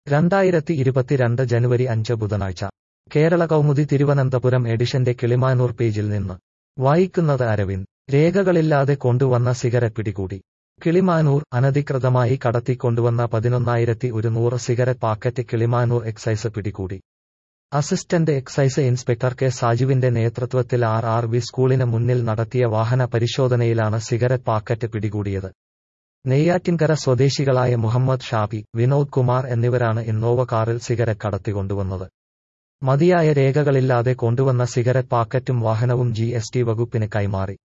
രണ്ടായിരത്തി ഇരുപത്തിരണ്ട് ജനുവരി അഞ്ച് ബുധനാഴ്ച കേരള കൗമുദി തിരുവനന്തപുരം എഡിഷന്റെ കിളിമാനൂർ പേജിൽ നിന്ന് വായിക്കുന്നത് അരവിന്ദ് രേഖകളില്ലാതെ കൊണ്ടുവന്ന സിഗരറ്റ് പിടികൂടി കിളിമാനൂർ അനധികൃതമായി കടത്തിക്കൊണ്ടുവന്ന പതിനൊന്നായിരത്തി ഒരുന്നൂറ് സിഗരറ്റ് പാക്കറ്റ് കിളിമാനൂർ എക്സൈസ് പിടികൂടി അസിസ്റ്റന്റ് എക്സൈസ് ഇൻസ്പെക്ടർ കെ സാജുവിന്റെ നേതൃത്വത്തിൽ ആർ ആർ വി സ്കൂളിന് മുന്നിൽ നടത്തിയ വാഹന പരിശോധനയിലാണ് സിഗരറ്റ് പാക്കറ്റ് പിടികൂടിയത് നെയ്യാറ്റിൻകര സ്വദേശികളായ മുഹമ്മദ് ഷാബി വിനോദ് കുമാർ എന്നിവരാണ് ഇന്നോവ കാറിൽ സിഗരറ്റ് കടത്തിക്കൊണ്ടുവന്നത് മതിയായ രേഖകളില്ലാതെ കൊണ്ടുവന്ന സിഗരറ്റ് പാക്കറ്റും വാഹനവും ജി എസ് ടി വകുപ്പിന് കൈമാറി